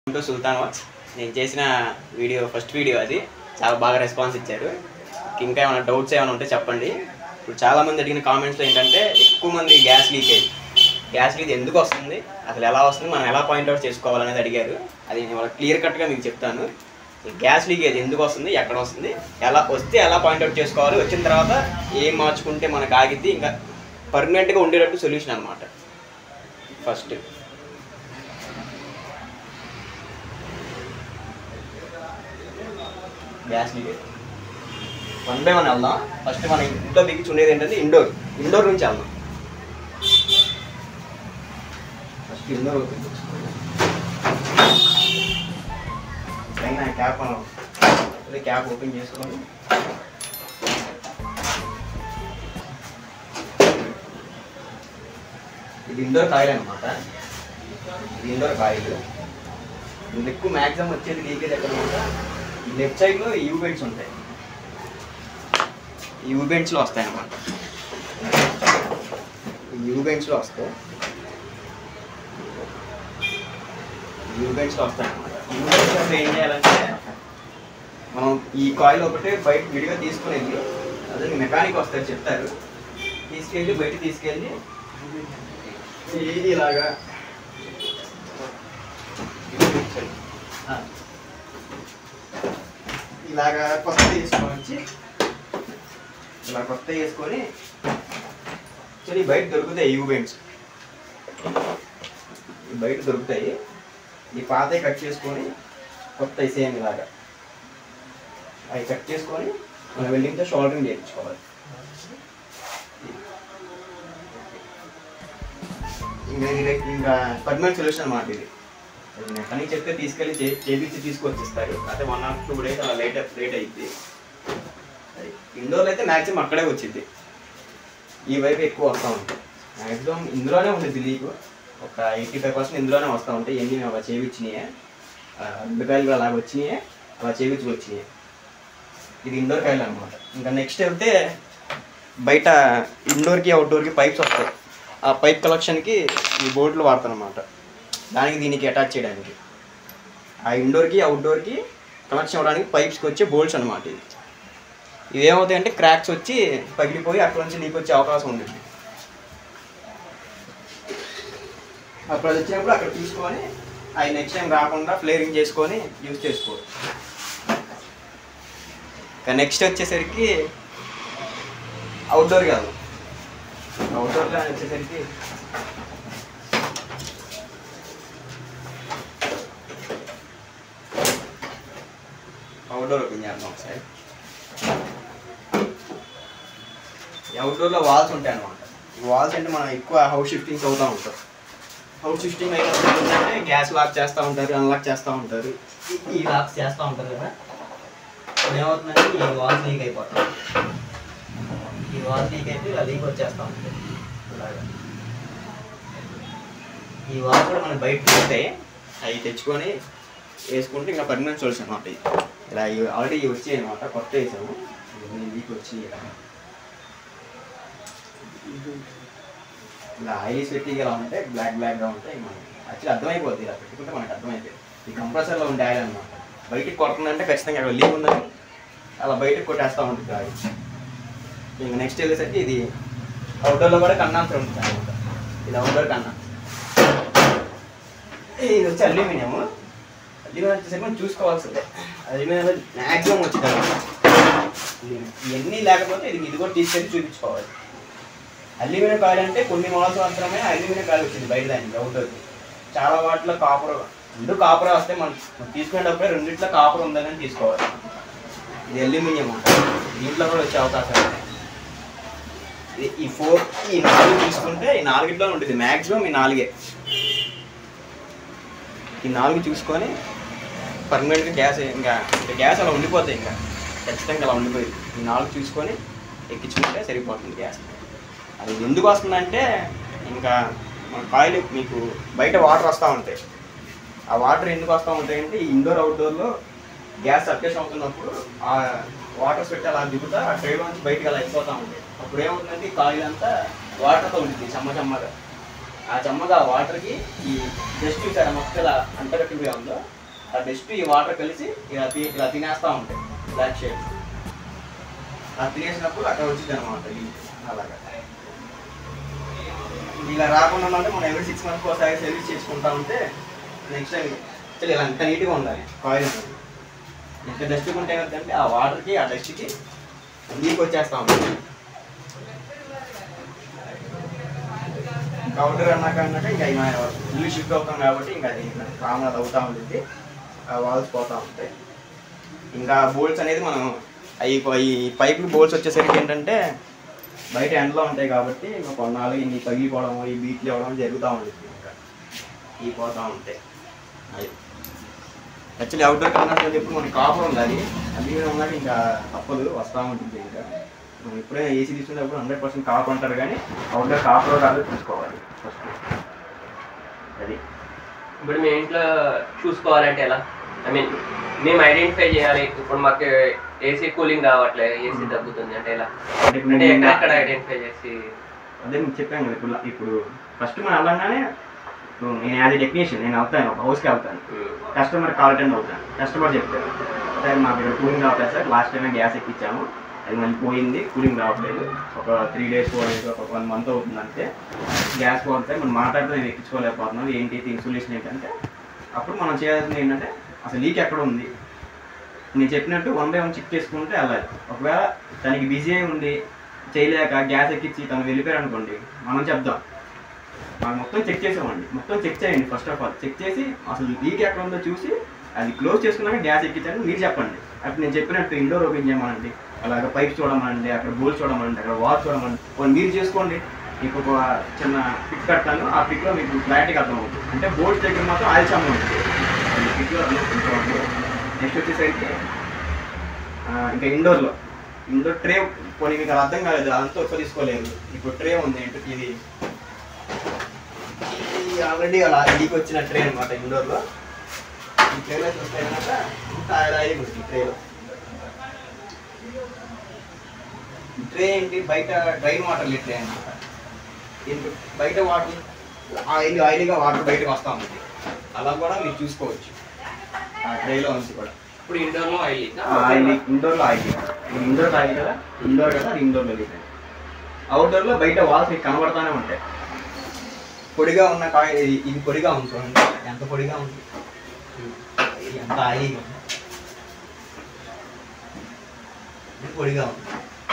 To Sultan wax నేను చేసిన video first video అది చాలా బాగా రెస్పాన్స్ ఇచ్చారు ఇంకా ఏమైనా డౌట్స్ ఏమైనా ఉంటే చెప్పండి ఇప్పుడు చాలా మంది అడిగిన కామెంట్స్లో ఏంటంటే ఎక్కువ మంది గ్యాస్ లీకేజ్ గ్యాస్ లీక్ ఎందుకు వస్తుంది అసలు ఎలా వస్తుంది మనం ఎలా పాయింట్అవుట్ చేసుకోవాలనేది అడిగారు అది నేను వాళ్ళకి క్లియర్ కట్గా మీకు చెప్తాను ఈ గ్యాస్ లీకేజ్ ఎందుకు వస్తుంది ఎక్కడ వస్తుంది ఎలా వస్తే ఎలా పాయింట్అవుట్ చేసుకోవాలి వచ్చిన తర్వాత ఏం మార్చుకుంటే మనకు ఆగిద్ది ఇంకా పర్మనెంట్గా ఉండేటట్టు సొల్యూషన్ అనమాట first gas leakage one by one వెళ్దాం ఫస్ట్ మన ఇంట్లో బిగించి ఉండేది ఏంటంటే ఇండోర్ ఇండోర్ నుంచి వెళ్దాం ఫస్ట్ ఇండోర్ ఓపెన్ చేసుకోండి పైన క్యాప్ అదే క్యాప్ ఓపెన్ చేసుకోండి ఇది ఇండోర్ కాయిల్ అనమాట ఇది ఇండోర్ కాయిల్ ఇది ఎక్కువ మ్యాక్సిమం వచ్చేది లీకేజ్ ఎక్కడ ఉంటే ఈ లెఫ్ట్ సైడ్లో యూ బెండ్స్ ఉంటాయి ఈ యూ బెండ్స్లో వస్తాయి అన్నమాట ఈ యూ బెండ్స్లో వస్తాయి యూ బెండ్స్లో వస్తాయి అన్నమాట యూ బెండ్స్ అప్పుడు ఏం చేయాలంటే మనం ఈ కాయిల్ ఒకటే బయట విడిగా తీసుకునేది అదే మెకానిక్ వస్తారు చెప్తారు తీసుకెళ్ళి బయట తీసుకెళ్ళి ఇది ఇలాగా ఆ. ఇలాగా కొత్త వేసుకోవచ్చు ఇలా కొత్త వేసుకొని సరే బయట దొరుకుతాయి యూ బెండ్స్ బయట దొరుకుతాయి ఈ పాతవి కట్ చేసుకొని కొత్త సేమ్ ఇలాగా అవి కట్ చేసుకొని మన వెల్డింగ్తో షోల్డరింగ్ చేయించుకోవాలి ఇంకా ఇది ఇంకా పర్మనెంట్ సొల్యూషన్ అన్నమాట ఇది అది మెకానిక్ చెప్తే తీసుకెళ్ళి చే చేపించి తీసుకొచ్చి ఇస్తారు అయితే వన్ ఆర్ టూ డేస్ అలా లేట్ లేట్ అయింది ఇండోర్లో అయితే మ్యాక్సిమం అక్కడే వచ్చింది ఈ వైపు ఎక్కువ వస్తూ ఉంటాయి మ్యాక్సిమం ఇందులోనే ఉంటుంది లీక్ ఒక ఎయిటీ ఫైవ్ పర్సెంట్ ఇందులోనే వస్తూ ఉంటాయి ఎన్ని మేము అలా చేయించినాయే రెండు కాయలు అలా వచ్చినాయే అలా చేయించి వచ్చినాయి ఇది ఇండోర్ కాయలు అనమాట ఇంకా నెక్స్ట్ వెళ్తే బయట ఇండోర్కి అవుట్డోర్కి పైప్స్ వస్తాయి ఆ పైప్ కలెక్షన్కి ఈ బోర్డులు వాడతాను అనమాట దానికి దీనికి అటాచ్ చేయడానికి ఆ ఇండోర్కి అవుట్డోర్కి కనెక్షన్ ఇవ్వడానికి పైప్స్కి వచ్చే బోల్ట్స్ అనమాట ఇది ఇవి ఏమవుతాయంటే క్రాక్స్ వచ్చి పగిలిపోయి అక్కడ నుంచి లీక్ వచ్చే అవకాశం ఉంటుంది అప్పుడు అది వచ్చినప్పుడు అక్కడ తీసుకొని అవి నెక్స్ట్ టైం రాకుండా ఫ్లేరింగ్ చేసుకొని యూజ్ చేసుకోవచ్చు ఇంకా నెక్స్ట్ వచ్చేసరికి అవుట్డోర్ కాదు అవుట్డోర్లో వచ్చేసరికి అవుట్డోర్ ఓపెన్ చేద్దాం ఒకసారి ఈ అవుట్డోర్లో వాల్స్ ఉంటాయి అనమాట ఈ వాల్స్ అంటే మనం ఎక్కువ హౌస్ షిఫ్టింగ్స్ అవుతూ ఉంటాం హౌస్ షిఫ్టింగ్ అయినప్పుడు ఏంటంటే గ్యాస్ లాక్ చేస్తూ ఉంటారు అన్లాక్ చేస్తూ ఉంటారు ఈ- ఈ లాక్స్ చేస్తూ ఉంటారు కదా ఇప్పుడు ఏమవుతుందంటే ఈ వాల్స్ లీక్ అయిపోతాయి ఈ వాల్ లీక్ అయితే ఇలా లీక్ వచ్చేస్తూ ఉంటుంది ఇలాగా ఈ వాల్ కూడా మనం బయట తీస్తే అవి తెచ్చుకొని వేసుకుంటే ఇంకా పర్మనెంట్ సొల్యూషన్ అనమాట ఇది ఇలా ఆల్రెడీ ఇవి వచ్చాయి అనమాట కొత్త వేసాము ఇవన్నీ లీక్ వచ్చి ఇలా ఇలా ఐస్ పెట్టి ఇలా ఉంటే బ్లాక్ బ్లాక్గా ఉంటాయి మనం యాక్చువల్లీ అర్థమైపోద్ది ఇలా పెట్టుకుంటే మనకు అర్థమైపోయింది ఈ కంప్రెసర్లో ఉండే ఆయిల్ అనమాట బయటికి కొడుతుందంటే ఖచ్చితంగా అక్కడ లీక్ ఉందని అలా బయటకు కొట్టేస్తూ ఉంటుంది ఆయిల్ ఇంకా నెక్స్ట్ వెళ్ళేసరికి ఇది అవుట్డోర్లో కూడా కన్నాంతరం ఉంటుంది అనమాట ఇది అవుట్డోర్ కన్నా ఇది వచ్చి అల్యూమినియం అల్యూమినియం వచ్చేసరికి మనం చూసుకోవాల్సిందే అల్యూమినియం మ్యాక్సిమం వచ్చింది ఇవన్నీ లేకపోతే ఇది ఇది కూడా తీసుకెళ్ళి చూపించుకోవాలి అల్యూమినియం కాయలు అంటే కొన్ని మోడల్స్ మాత్రమే అల్యూమినియం కాయలు వచ్చింది బయట దానికి అవుట్డోర్కి చాలా వాటిలో కాపర్ రెండు కాపరే వస్తే మనం మనం తీసుకునేటప్పుడే రెండిట్లో కాపర్ ఉందని తీసుకోవాలి ఇది అల్యూమినియం ఉంటుంది దీంట్లో కూడా వచ్చే అవకాశాలు ఉన్నాయి ఇది- ఈ ఫోర్ ఈ నాలుగు తీసుకుంటే ఈ నాలుగిట్లో ఉంటుంది మ్యాక్సిమం ఈ నాలుగే ఈ నాలుగు చూసుకొని పర్మనెంట్గా గ్యాస్ ఇంకా ఇంకా గ్యాస్ అలా ఉండిపోతాయి ఇంకా ఖచ్చితంగా అలా ఉండిపోయింది ఈ నాలుగు చూసుకొని ఎక్కించుకుంటే సరిపోతుంది గ్యాస్ అది ఎందుకు వస్తుందంటే ఇంకా మన కాయిల్ మీకు బయట వాటర్ వస్తూ ఉంటాయి ఆ వాటర్ ఎందుకు వస్తూ ఉంటాయంటే ఈ ఇండోర్ అవుట్డోర్లో గ్యాస్ సర్క్యులేషన్ అవుతున్నప్పుడు ఆ వాటర్స్ పెట్టి అలా దిగుతా ఆ ట్రైలో నుంచి బయటకు అలా వెళ్ళిపోతూ ఉంటాయి అప్పుడు ఏమవుతుందంటే ఈ కాయిల్ అంతా వాటర్తో ఉంటుంది చెమ్మ చెమ్మగా ఆ చెమ్మగా ఆ వాటర్కి ఈ డస్ట్ చూసారా మొక్క ఇలా అంటగట్టిగా ఉందో ఆ డస్ట్ ఈ వాటర్ కలిసి ఇలా తి- ఇలా తినేస్తూ ఉంటాయి బ్లాక్ షేడ్ ఆ తినేసినప్పుడు అక్కడ వచ్చింది అనమాట అలాగా ఇలా రాకుండా ఉంటే మనం ఎవరి సిక్స్ మంత్స్ ఒకసారి సర్వీస్ చేసుకుంటా ఉంటే నెక్స్ట్ టైం ఇలా అంత నీట్గా ఉండాలి కాయిల్ అనేది ఎంత డస్ట్ ఉంటే ఏమవుతుందంటే ఆ వాటర్కి ఆ డస్ట్కి లీక్ వచ్చేస్తా ఉంటుంది కౌంటర్ అన్నాక అన్నాక ఇంకా ఇలా ఇల్లు షిఫ్ట్ అవుతాం కాబట్టి ఇంకా అది కామన్ అవుతా ఉంటుంది ఆ వాల్స్ పోతా ఉంటాయి ఇంకా బోల్ట్స్ అనేది మనం అవి ఈ పైపులు బోల్ట్స్ వచ్చేసరికి ఏంటంటే బయట ఎండలో ఉంటాయి కాబట్టి ఇంకా కొన్నాళ్ళు ఇన్ని పగిలిపోవడం ఈ బీట్లు ఇవ్వడం జరుగుతూ ఉంటుంది ఇంకా ఈ పోతూ ఉంటాయి అది యాక్చువల్లీ అవుట్డోర్ కన్నా ఎప్పుడు మనకి కాపర్ ఉండాలి అది ఉన్నాక ఇంకా తప్పదు వస్తూ ఉంటుంది ఇంకా మనం ఇప్పుడే ఏసీ తీసుకునేటప్పుడు హండ్రెడ్ పర్సెంట్ కాపర్ అంటారు కానీ అవుట్డోర్ కాపర్ కాదు చూసుకోవాలి ఫస్ట్ అది ఇప్పుడు మీ ఇంట్లో చూసుకోవాలంటే ఎలా ఐ మీన్ మేము ఐడెంటిఫై చేయాలి ఇప్పుడు మాకు ఏసీ కూలింగ్ రావట్లేదు ఏసీ తగ్గుతుంది అంటే ఎలా అంటే ఇప్పుడు అంటే నేను- ఎక్కడెక్కడ ఐడెంటిఫై చేసి అదే మీకు చెప్పాను కదా ఇప్పుడు ఇప్పుడు ఫస్ట్ మనం వెళ్ళంగానే ఇప్పుడు నేను యాజ్ టెక్నీషియన్ నేను వెళ్తాను ఒక హౌస్కి వెళ్తాను కస్టమర్ కాల్ అటెండ్ అవుతాను కస్టమర్ చెప్తారు సార్ మాకు ఇక్కడ కూలింగ్ రావట్లేదు సార్ లాస్ట్ టైం గ్యాస్ ఎక్కించాము అది మళ్ళీ పోయింది కూలింగ్ రావట్లేదు ఒక త్రీ డేస్ ఫోర్ డేస్ ఒక వన్ మంత్ అవుతుంది అంతే గ్యాస్ పోతే మనం మాట్లాడితే నేను ఎక్కించుకోలేకపోతున్నాం ఏంటి దీని సొల్యూషన్ ఏంటంటే అప్పుడు మనం చేయాల్సింది ఏంటంటే అసలు లీక్ ఎక్కడ ఉంది నేను చెప్పినట్టు వన్ బై వన్ చెక్ చేసుకుంటే వెళ్ళాలి ఒకవేళ తనకి బిజీ అయి ఉండి చేయలేక గ్యాస్ ఎక్కించి తను వెళ్ళిపోయారు అనుకోండి మనం చెప్దాం మనం మొత్తం చెక్ చేసామండి మొత్తం చెక్ చేయండి ఫస్ట్ ఆఫ్ ఆల్ చెక్ చేసి అసలు లీక్ ఎక్కడ ఉందో చూసి అది క్లోజ్ చేసుకున్నాక గ్యాస్ ఎక్కించండి మీరు చెప్పండి అప్పుడు నేను చెప్పినట్టు ఇండోర్ ఓపెన్ చేయమనండి అలాగే పైప్ చూడమనండి అక్కడ బోల్ చూడమనండి అక్కడ వాల్ చూడమనండి కొన్ని మీరు చేసుకోండి మీకు ఒక చిన్న పిక్ పెడతాను ఆ పిక్లో మీకు క్లారిటీగా అర్థమవుతుంది అంటే బోల్స్ దగ్గర మాత్రం ఆయిల్ చామ ఉంటుంది పిక్లో చూడండి నెక్స్ట్ వచ్చేసరికి ఆ, ఇంకా ఇండోర్లో ఇండోర్ ట్రే కొన్ని మీకు అది అర్థం కాలేదు అదంతా ఒక్క తీసుకోలేదు ఇప్పుడు ట్రే ఉంది ఏంటి ఇది ఇది ఆల్రెడీ అలా ఇంటికి వచ్చిన ట్రే అనమాట ఇండోర్లో ఈ ట్రేలో చూస్తే కనుక ఇంత ఆయిల్ ఆయిల్ ఉంది ఈ ట్రేలో ట్రే ఏంటి బయట డ్రైన్ వాటర్ ట్రే అనమాట దీనికి బయట వాటర్ ఆయిల్ ఆయిల్గా వాటర్ బయటకు వస్తూ ఉంది అలా కూడా మీరు చూసుకోవచ్చు ఆ ట్రేలో ఉంది కూడా ఇప్పుడు ఇండోర్ లో ఆయిల్ ఆయిల్ ఇండోర్లో ఆయిల్ ఇది ఇండోర్ ఆయిల్ కదా ఇండోర్ కదా అది ఇండోర్లో లీక్ అవుట్డోర్లో బయట వాల్స్ మీకు కనబడతానే ఉంటాయి పొడిగా ఉన్న కాయ ఇది ఇది పొడిగా ఉంది చూడండి ఎంత పొడిగా ఉంది ఇది ఎంత ఆయిలీగా ఉంది ఇది పొడిగా ఉంది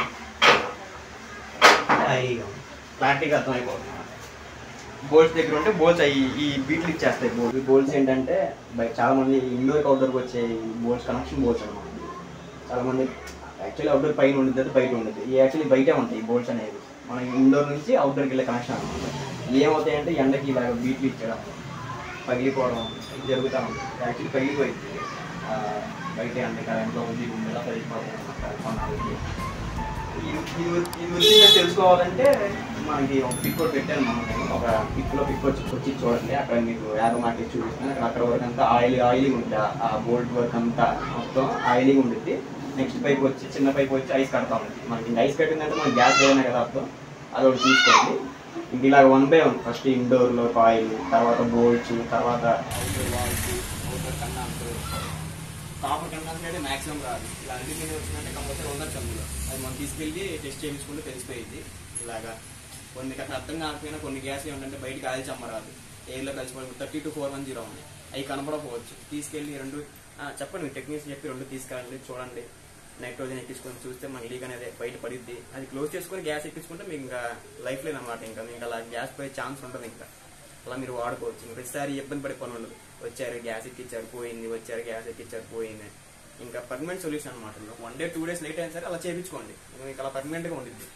ఆయిలీగా ఉంది క్లారిటీగా అర్థమైపోతుంది బోల్స్ దగ్గర ఉంటే బోల్స్ అవి ఈ బీట్లు ఇచ్చేస్తాయి బోల్స్ ఈ బోల్స్ ఏంటంటే బయట చాలా మంది ఇండోర్ అవుట్డోర్కి వచ్చే బోల్స్ కనెక్షన్ బోల్స్ అనమాట చాలా మంది యాక్చువల్లీ అవుట్డోర్ పైన ఉండదు బయట ఉండదు ఈ యాక్చువల్లీ బయటే ఉంటాయి ఈ బోల్స్ అనేవి మన ఇండోర్ నుంచి అవుట్డోర్కి వెళ్ళే కనెక్షన్ అనమాట ఇవి ఏమవుతాయంటే ఎండకి ఇలా బీట్లు ఇచ్చడం పగిలిపోవడం ఇది జరుగుతూ ఉంటుంది యాక్చువల్లీ పగిలిపోయింది ఆ, బయట ఎండ కరెంట్లో ఉంది ఉండేలా పగిలిపోతాయి అనమాట కొన్నాళ్ళకి ఇది ఇది ఇది వచ్చిందని తెలుసుకోవాలంటే మనకి ఒక పిక్ కూడా పెట్టాను మనం నేను. ఒక పిక్లో పిక్ వచ్చి వచ్చి చూడండి అక్కడ మీకు యాభై మార్కెట్ చూపిస్తాను అక్కడ అక్కడ వరకు అంతా ఆయిల్ ఆయిలింగ్ ఉంటుంది ఆ- ఆ బోల్ట్ వర్క్ అంతా మొత్తం ఆయిలింగ్ ఉంటుంది నెక్స్ట్ పైప్ వచ్చి చిన్న పైప్ వచ్చి ఐస్ కడతా ఉంటుంది మనకి ఇంకా ఐస్ కట్టిందంటే మనకి గ్యాస్ లేదనే కదా అర్థం అది ఒకటి చూసుకోండి ఇంక ఇలాగ వన్ బై వన్ ఫస్ట్ ఇండోర్లో ఆయిల్ తర్వాత బోల్ట్స్ తర్వాత అవుట్డోర్ వాల్స్ అవుట్డోర్ కన్నాన్స్ కాపర్ కన్నాన్స్ అయితే మాక్సిమం రాదు ఇలా అల్యూమినియం వచ్చిందంటే కంపల్సరీ ఉండొచ్చు అందులో అది మనం తీసుకెళ్ళి టెస్ట్ చేయించుకుంటే తెలిసిపోయింది ఇలాగా కొన్ని అక్కడ అర్థం కాకపోయినా కొన్ని గ్యాస్ ఏంటంటే బయటకి ఆయిల్ చమ్మరాదు ఎయిర్లో కలిసిపోయి thirty two four one zero ఉన్నాయి అవి కనపడకపోవచ్చు తీసుకెళ్ళి రెండు ఆ, చెప్పండి మీ టెక్నీషియన్ చెప్పి రెండు తీసుకెళ్ళండి చూడండి నైట్రోజన్ ఎక్కించుకొని చూస్తే మనకి లీక్ అనేది బయట పడిద్ది అది క్లోజ్ చేసుకొని గ్యాస్ ఎక్కించుకుంటే మీకు ఇంకా లైఫ్ లైన్ అనమాట ఇంకా మీకు అలా గ్యాస్ పోయే ఛాన్స్ ఉంటుంది ఇంకా అలా మీరు వాడుకోవచ్చు ఇంకా ప్రతిసారి ఇబ్బంది పడే పని ఉండదు వచ్చారు గ్యాస్ ఎక్కించారు పోయింది వచ్చారు గ్యాస్ ఎక్కించారు పోయింది ఇంకా పర్మనెంట్ సొల్యూషన్ అనమాట one day two days late అయినా సరే అలా చేయించుకోండి ఇంకా మీకు అలా పర్మనెంట్గా ఉండిద్ది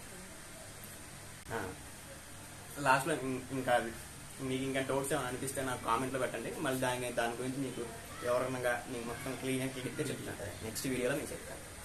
లాస్ట్లో ఇంకా అది మీకు ఇంకా డౌట్స్ ఏమైనా అనిపిస్తే నాకు కామెంట్లో పెట్టండి మళ్ళీ దాని దాని గురించి మీకు ఎవరన్నా మీకు మొత్తం క్లీన్ క్లిక్ చెప్తాను నెక్స్ట్ వీడియోలో మీకు చెప్తాను